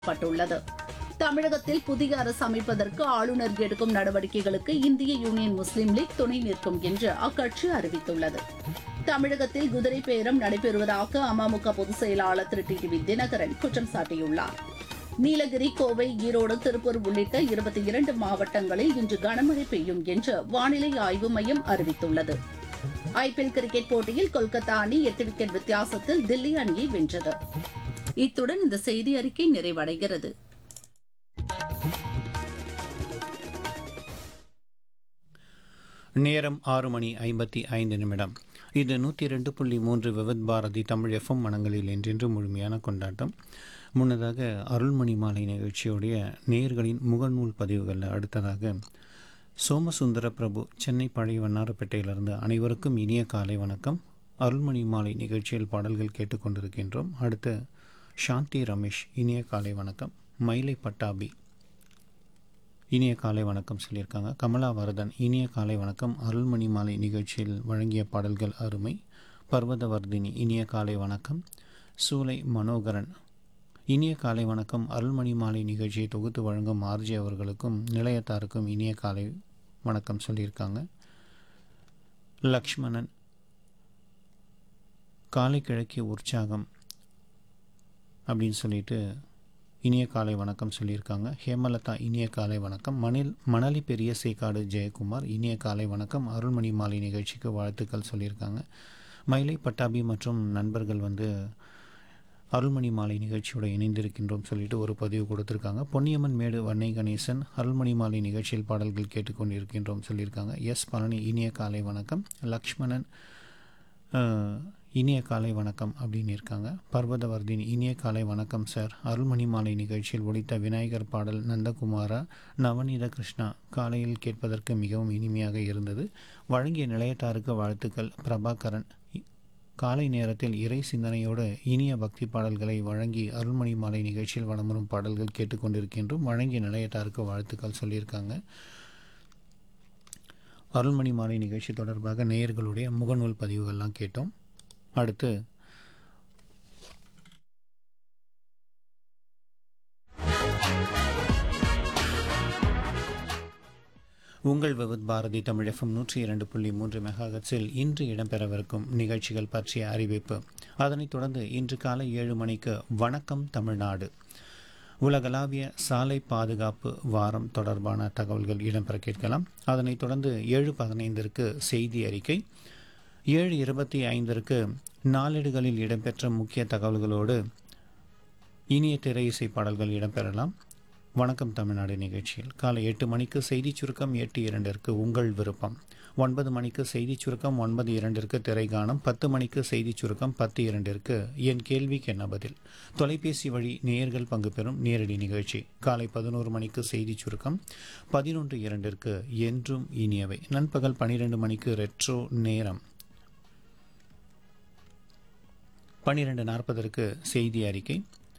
பட்டுள்ளது தமிழகத்தில் புதிய அரசு அமைப்பதற்கு ஆளுநர் எடுக்கும் நடவடிக்கைகளுக்கு இந்திய யூனியன் முஸ்லீம் லீக் துணை நிற்கும் என்று அக்கட்சி அறிவித்துள்ளது தமிழகத்தில் குதிரை பேரம் நடைபெறுவதாக அமமுக பொதுச் செயலாளர் திரு டி வி தினகரன் குற்றம் சாட்டியுள்ளார் நீலகிரி கோவை ஈரோடு திருப்பூர் உள்ளிட்ட இருபத்தி இரண்டு மாவட்டங்களில் இன்று கனமழை பெய்யும் என்று வானிலை ஆய்வு மையம் அறிவித்துள்ளது ஐபிஎல் கிரிக்கெட் போட்டியில் கொல்கத்தா அணி எட்டு விக்கெட் வித்தியாசத்தில் தில்லி அணியை வென்றது இத்துடன் இந்த செய்தி அறிக்கை நிறைவடைகிறது நேரம் ஆறு மணி ஐம்பத்தி ஐந்து நிமிடம் இது நூற்றி ரெண்டு புள்ளி மூன்று விவத் பாரதி தமிழ் எஃப்எம் மனங்களில் என்றென்று முழுமையான கொண்டாட்டம் முன்னதாக அருள்மணி மாலை நிகழ்ச்சியுடைய நேயர்களின் முகநூல் பதிவுகளில் அடுத்ததாக சோமசுந்தர பிரபு சென்னை பழைய வண்ணாரப்பேட்டையிலிருந்து அனைவருக்கும் இனிய காலை வணக்கம் அருள்மணி மாலை நிகழ்ச்சியில் பாடல்கள் கேட்டுக்கொண்டிருக்கின்றோம் அடுத்து சாந்தி ரமேஷ் இனிய காலை வணக்கம் மயிலை பட்டாபி இனிய காலை வணக்கம் சொல்லியிருக்காங்க கமலா வரதன் இனிய காலை வணக்கம் அருள்மணி மாலை நிகழ்ச்சியில் வழங்கிய பாடல்கள் அருமை பர்வதவர்தினி இனிய காலை வணக்கம் சூலை மனோகரன் இனிய காலை வணக்கம் அருள்மணி மாலை நிகழ்ச்சியை தொகுத்து வழங்கும் ஆர்ஜி அவர்களுக்கும் நிலையத்தாருக்கும் இனிய காலை வணக்கம் சொல்லியிருக்காங்க லக்ஷ்மணன் காலை கிழக்கிய உற்சாகம் அப்படின்னு சொல்லிட்டு இனிய காலை வணக்கம் சொல்லியிருக்காங்க ஹேமலதா இனிய காலை வணக்கம் மணில் மணலி பெரிய சேக்காடு ஜெயக்குமார் இனிய காலை வணக்கம் அருள்மணி மாலை நிகழ்ச்சிக்கு வாழ்த்துக்கள் சொல்லியிருக்காங்க மயிலை பட்டாபி மற்றும் நண்பர்கள் வந்து அருள்மணி மாலை நிகழ்ச்சியோட இணைந்திருக்கின்றோம் சொல்லிட்டு ஒரு பதிவு கொடுத்துருக்காங்க பொன்னியம்மன் மேடு வன்னை கணேசன் அருள்மணி மாலை நிகழ்ச்சியில் பாடல்கள் கேட்டுக்கொண்டிருக்கின்றோம் சொல்லியிருக்காங்க எஸ் பழனி இனிய காலை வணக்கம் லக்ஷ்மணன் அஹ், இனிய காலை வணக்கம் அப்படின்னு இருக்காங்க பர்வதவர்தினி இனிய காலை வணக்கம் சார் அருள்மணி மாலை நிகழ்ச்சியில் ஒலித்த விநாயகர் பாடல் நந்தகுமாரா நவநீத கிருஷ்ணா காலையில் கேட்பதற்கு மிகவும் இனிமையாக இருந்தது வழங்கிய நிலையத்தாருக்கு வாழ்த்துக்கள் பிரபாகரன் இ- காலை நேரத்தில் இறை சிந்தனையோடு இனிய பக்தி பாடல்களை வழங்கி அருள்மணி மாலை நிகழ்ச்சியில் வளமுறும் பாடல்கள் கேட்டுக்கொண்டிருக்கின்றோம் வழங்கிய நிலையத்தாருக்கு வாழ்த்துக்கள் சொல்லியிருக்காங்க அருள்மணி மாலை நிகழ்ச்சி தொடர்பாக நேயர்களுடைய முகநூல் பதிவுகள்லாம் கேட்டோம் அடுத்து உங்கள் விவத் பாரதி தமிழ் எஃப்எம் நூற்றி இரண்டு புள்ளி மூன்று மெகாஹெட்ஸில் இன்று இடம்பெறவிருக்கும் நிகழ்ச்சிகள் பற்றிய அறிவிப்பு அதனைத் தொடர்ந்து இன்று காலை ஏழு மணிக்கு வணக்கம் தமிழ்நாடு உலகளாவிய சாலை பாதுகாப்பு வாரம் தொடர்பான தகவல்கள் இடம்பெற கேட்கலாம் அதனைத் தொடர்ந்து ஏழு பதினைந்திற்கு செய்தி அறிக்கை ஏழு இருபத்தி ஐந்திற்கு நாளேடுகளில் இடம்பெற்ற முக்கிய தகவல்களோடு இனிய திரை இசை பாடல்கள் இடம்பெறலாம் வணக்கம் தமிழ்நாடு நிகழ்ச்சியில் காலை எட்டு மணிக்கு செய்திச் சுருக்கம் எட்டு இரண்டிற்கு உங்கள் விருப்பம் ஒன்பது மணிக்கு செய்திச் சுருக்கம் ஒன்பது இரண்டிற்கு திரைகானம் பத்து மணிக்கு செய்திச் சுருக்கம் பத்து இரண்டிற்கு என் கேள்விக்கு என்ன பதில் தொலைபேசி வழி நேயர்கள் பங்கு பெறும் நேரடி நிகழ்ச்சி காலை பதினோரு மணிக்கு செய்திச் சுருக்கம் பதினொன்று இரண்டிற்கு என்றும் இனியவை நண்பகல் பன்னிரெண்டு மணிக்கு ரெட்ரோ நேரம் பன்னிரெண்டு நாற்பதற்கு செய்தி அறிக்கை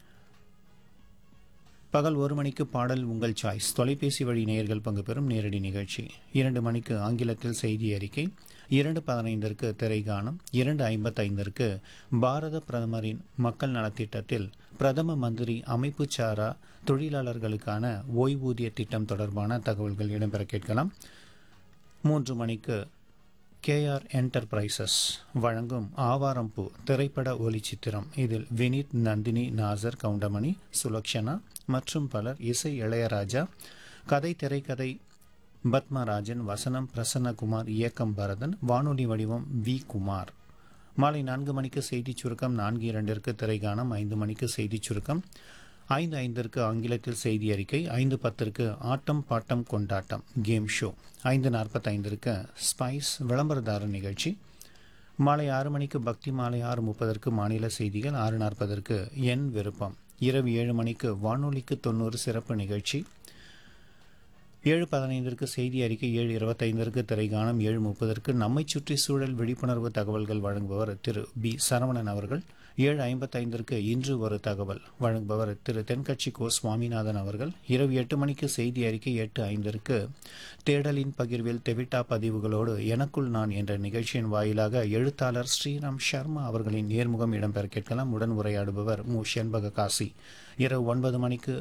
பகல் ஒரு மணிக்கு பாடல் உங்கள் சாய்ஸ் தொலைபேசி வழி நேயர்கள் பங்கு பெறும் நேரடி நிகழ்ச்சி இரண்டு மணிக்கு ஆங்கிலத்தில் செய்தி அறிக்கை இரண்டு பதினைந்திற்கு திரைகானம் இரண்டு ஐம்பத்தைந்திற்கு பாரத பிரதமரின் மக்கள் நலத்திட்டத்தில் பிரதம மந்திரி அமைப்பு சாரா தொழிலாளர்களுக்கான ஓய்வூதிய திட்டம் தொடர்பான தகவல்கள் இடம்பெற கேட்கலாம் மூன்று மணிக்கு கேஆர் என்டர்பிரைசஸ் வழங்கும் ஆவாரம்பூ திரைப்பட ஒளிச்சித்திரம் இதில் வினீத் நந்தினி நாசர் கவுண்டமணி சுலக்ஷனா மற்றும் பலர் இசை இளையராஜா கதை திரைக்கதை பத்மராஜன் வசனம் பிரசன்னகுமார் இயக்கம் பரதன் வானொலி வடிவம் வி குமார் மாலை நான்கு மணிக்கு செய்திச் சுருக்கம் நான்கு இரண்டிற்கு திரைகானம் ஐந்து மணிக்கு செய்திச் சுருக்கம் ஐந்து ஐந்திற்கு ஆங்கிலத்தில் செய்தி அறிக்கை ஐந்து பத்திற்கு ஆட்டம் பாட்டம் கொண்டாட்டம் கேம் ஷோ ஐந்து நாற்பத்தைந்திற்கு ஸ்பைஸ் விளம்பரதாரர் நிகழ்ச்சி மாலை ஆறு மணிக்கு பக்தி மாலை ஆறு முப்பதற்கு மாநில செய்திகள் ஆறு நாற்பதற்கு என் விருப்பம் இரவு ஏழு மணிக்கு வானொலிக்கு தொண்ணூறு சிறப்பு நிகழ்ச்சி ஏழு பதினைந்திற்கு செய்தி அறிக்கை ஏழு இருபத்தைந்திற்கு திரைகானம் ஏழு முப்பதற்கு நம்மை சுற்றி சூழல் விழிப்புணர்வு தகவல்கள் வழங்குபவர் திரு பி சரவணன் அவர்கள் ஏழு ஐம்பத்தைந்திற்கு இன்று ஒரு தகவல் வழங்குபவர் திரு தென்கட்சி கோ சுவாமிநாதன் அவர்கள் இரவு எட்டு மணிக்கு செய்தி அறிக்கை எட்டு ஐந்திற்கு தேடலின் பகிர்வில் தெவிட்டா பதிவுகளோடு எனக்குள் நான் என்ற நிகழ்ச்சியின் வாயிலாக எழுத்தாளர் ஸ்ரீராம் சர்மா அவர்களின் நேர்முகம் இடம்பெற கேட்கலாம் உடன் உரையாடுபவர் மு செண்பக காசி இரவு ஒன்பது மணிக்கு